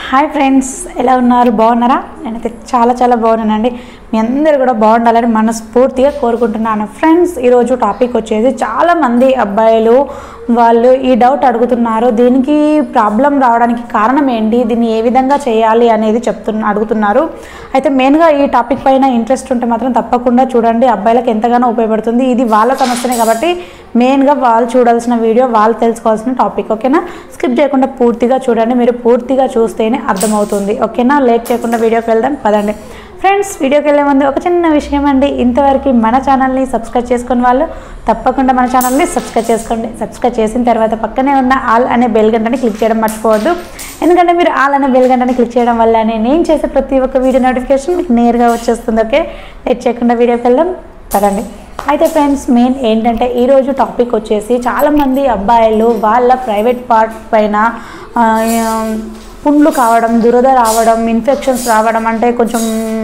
hi friends ఎలా ఉన్నారు బాగున్నారా నేనైతే చాలా చాలా బాగున్నానండి మీ అందరు కూడా బాగుండాలని మనస్ఫూర్తిగా కోరుకుంటున్నాను ఫ్రెండ్స్ ఈరోజు టాపిక్ వచ్చేసి చాలామంది అబ్బాయిలు వాళ్ళు ఈ డౌట్ అడుగుతున్నారు దీనికి ప్రాబ్లం రావడానికి కారణం ఏంటి దీన్ని ఏ విధంగా చేయాలి అనేది చెప్తున్న అడుగుతున్నారు అయితే మెయిన్గా ఈ టాపిక్ పైన ఇంట్రెస్ట్ ఉంటే మాత్రం తప్పకుండా చూడండి అబ్బాయిలకు ఎంతగానో ఉపయోగపడుతుంది ఇది వాళ్ళ సమస్యనే కాబట్టి మెయిన్గా వాళ్ళు చూడాల్సిన వీడియో వాళ్ళు తెలుసుకోవాల్సిన టాపిక్ ఓకేనా స్కిప్ చేయకుండా పూర్తిగా చూడండి మీరు పూర్తిగా చూస్తేనే అర్థమవుతుంది ఓకేనా లేట్ చేయకుండా వీడియోకి వెళ్దాం పదండి ఫ్రెండ్స్ వీడియోకి వెళ్ళే ముందు ఒక చిన్న విషయం అండి ఇంతవరకు మన ఛానల్ని సబ్స్క్రైబ్ చేసుకున్న వాళ్ళు తప్పకుండా మన ఛానల్ని సబ్స్క్రైబ్ చేసుకోండి సబ్స్క్రైబ్ చేసిన తర్వాత పక్కనే ఉన్న ఆల్ అనే బెల్ గంటని క్లిక్ చేయడం మర్చిపోవద్దు ఎందుకంటే మీరు ఆల్ అనే బెల్ గంటని క్లిక్ చేయడం వల్ల నేను చేసే ప్రతి ఒక్క వీడియో నోటిఫికేషన్ మీకు నేరుగా వచ్చేస్తుంది ఓకే లేట్ చేయకుండా వీడియోకి వెళ్దాం పదండి అయితే ఫ్రెండ్స్ మెయిన్ ఏంటంటే ఈరోజు టాపిక్ వచ్చేసి చాలామంది అబ్బాయిలు వాళ్ళ ప్రైవేట్ పార్ట్ పైన ఆ, పుండ్లు కావడం దురద రావడం ఇన్ఫెక్షన్స్ రావడం అంటే కొంచెం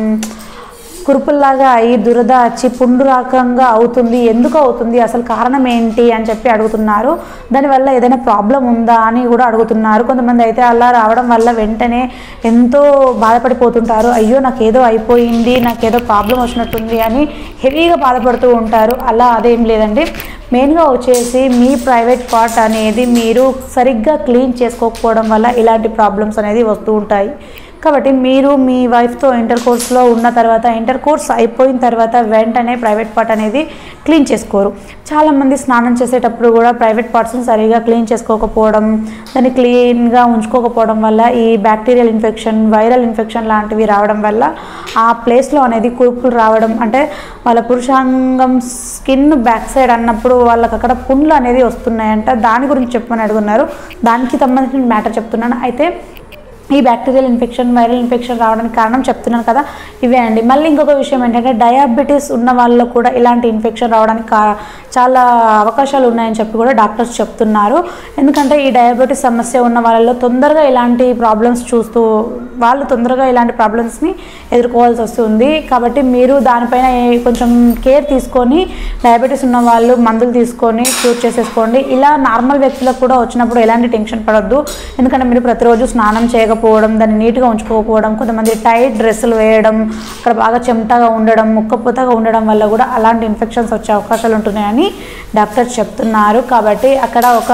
కురుపుల్లాగా అయ్యి దురద వచ్చి పుండు రకంగా అవుతుంది ఎందుకు అవుతుంది అసలు కారణం ఏంటి అని చెప్పి అడుగుతున్నారు దానివల్ల ఏదైనా ప్రాబ్లం ఉందా అని కూడా అడుగుతున్నారు కొంతమంది అయితే అలా రావడం వల్ల వెంటనే ఎంతో బాధపడిపోతుంటారు అయ్యో నాకేదో అయిపోయింది నాకేదో ప్రాబ్లం వచ్చినట్టుంది అని హెవీగా బాధపడుతూ ఉంటారు అలా అదేం లేదండి మెయిన్గా వచ్చేసి మీ ప్రైవేట్ పార్ట్ అనేది మీరు సరిగ్గా క్లీన్ చేసుకోకపోవడం వల్ల ఇలాంటి ప్రాబ్లమ్స్ అనేది వస్తూ ఉంటాయి కాబట్టి మీరు మీ వైఫ్తో ఇంటర్ కోర్స్లో ఉన్న తర్వాత ఇంటర్ కోర్స్ అయిపోయిన తర్వాత వెంటనే ప్రైవేట్ పార్ట్ అనేది క్లీన్ చేసుకోరు చాలామంది స్నానం చేసేటప్పుడు కూడా ప్రైవేట్ పార్ట్స్ని సరిగా క్లీన్ చేసుకోకపోవడం దాన్ని క్లీన్గా ఉంచుకోకపోవడం వల్ల ఈ బ్యాక్టీరియల్ ఇన్ఫెక్షన్ వైరల్ ఇన్ఫెక్షన్ లాంటివి రావడం వల్ల ఆ ప్లేస్లో అనేది కురుపులు రావడం అంటే వాళ్ళ పురుషాంగం స్కిన్ బ్యాక్ సైడ్ అన్నప్పుడు వాళ్ళకి అక్కడ పుండ్లు అనేది వస్తున్నాయంట దాని గురించి చెప్పమని అడుగున్నారు దానికి సంబంధించిన మ్యాటర్ చెప్తున్నాను అయితే ఈ బ్యాక్టీరియల్ ఇన్ఫెక్షన్ వైరల్ ఇన్ఫెక్షన్ రావడానికి కారణం చెప్తున్నాను కదా ఇవే అండి మళ్ళీ ఇంకొక విషయం ఏంటంటే డయాబెటీస్ ఉన్న వాళ్ళలో కూడా ఇలాంటి ఇన్ఫెక్షన్ రావడానికి కా- చాలా అవకాశాలు ఉన్నాయని చెప్పి కూడా డాక్టర్స్ చెప్తున్నారు ఎందుకంటే ఈ డయాబెటీస్ సమస్య ఉన్న వాళ్ళలో తొందరగా ఇలాంటి ప్రాబ్లమ్స్ చూస్తూ వాళ్ళు తొందరగా ఇలాంటి ప్రాబ్లమ్స్ని ఎదుర్కోవాల్సి వస్తుంది కాబట్టి మీరు దానిపైన ఏ- కొంచెం కేర్ తీసుకొని డయాబెటీస్ ఉన్న వాళ్ళు మందులు తీసుకొని క్యూర్ చేసేసుకోండి ఇలా నార్మల్ వ్యక్తులకు కూడా వచ్చినప్పుడు ఎలాంటి టెన్షన్ పడొద్దు ఎందుకంటే మీరు ప్రతిరోజు స్నానం చేయకపోవడం దాన్ని నీట్గా ఉంచుకోకపోవడం కొంతమంది టైట్ డ్రెస్సులు వేయడం అక్కడ బాగా చెమటగా ఉండడం ముక్కపోతగా ఉండడం వల్ల కూడా అలాంటి ఇన్ఫెక్షన్స్ వచ్చే అవకాశాలు ఉంటున్నాయని డాక్టర్స్ చెప్తున్నారు కాబట్టి అక్కడ ఒక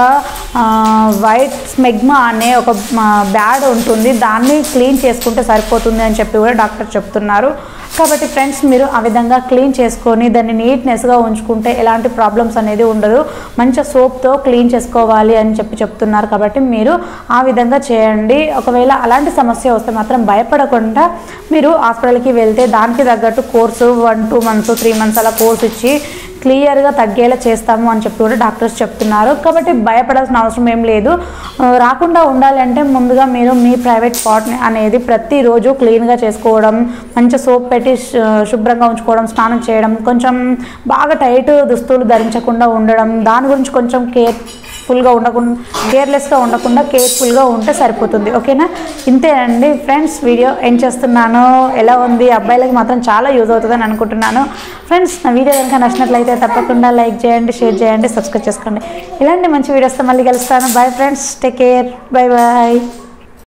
వైట్ స్మెగ్మా అనే ఒక బ్యాడ్ ఉంటుంది దాన్ని క్లీన్ చేసుకుంటే సరిపోతుంది అని చెప్పి కూడా డాక్టర్ చెప్తున్నారు కాబట్టి ఫ్రెండ్స్ మీరు ఆ విధంగా క్లీన్ చేసుకొని దాన్ని నీట్నెస్గా ఉంచుకుంటే ఎలాంటి ప్రాబ్లమ్స్ అనేది ఉండదు మంచిగా సోప్తో క్లీన్ చేసుకోవాలి అని చెప్పి చెప్తున్నారు కాబట్టి మీరు ఆ విధంగా చేయండి ఒకవేళ అలాంటి సమస్య వస్తే మాత్రం భయపడకుండా మీరు హాస్పిటల్కి వెళ్తే దానికి తగ్గట్టు course one two months three months అలా కోర్స్ ఇచ్చి క్లియర్గా తగ్గేలా చేస్తాము అని చెప్పి కూడా డాక్టర్స్ చెప్తున్నారు కాబట్టి భయపడాల్సిన అవసరం ఏం లేదు ఆ, రాకుండా ఉండాలంటే ముందుగా మీరు మీ ప్రైవేట్ పార్ట్ని అనేది ప్రతిరోజు క్లీన్గా చేసుకోవడం మంచి సోప్ పెట్టి శు- శుభ్రంగా ఉంచుకోవడం స్నానం చేయడం కొంచెం బాగా టైట్ దుస్తులు ధరించకుండా ఉండడం దాని గురించి కొంచెం కేర్ ఫుల్గా ఉండకుండా కేర్లెస్గా ఉండకుండా కేర్ఫుల్గా ఉంటే సరిపోతుంది ఓకేనా ఇంతే అండి ఫ్రెండ్స్ వీడియో ఏం చేస్తున్నాను ఎలా ఉంది అబ్బాయిలకి మాత్రం చాలా యూజ్ అవుతుందని అనుకుంటున్నాను ఫ్రెండ్స్ నా వీడియో కనుక నచ్చినట్లయితే తప్పకుండా లైక్ చేయండి షేర్ చేయండి సబ్స్క్రైబ్ చేసుకోండి ఇలాంటి మంచి వీడియోస్తో మళ్ళీ కలుస్తాను bye friends take care bye bye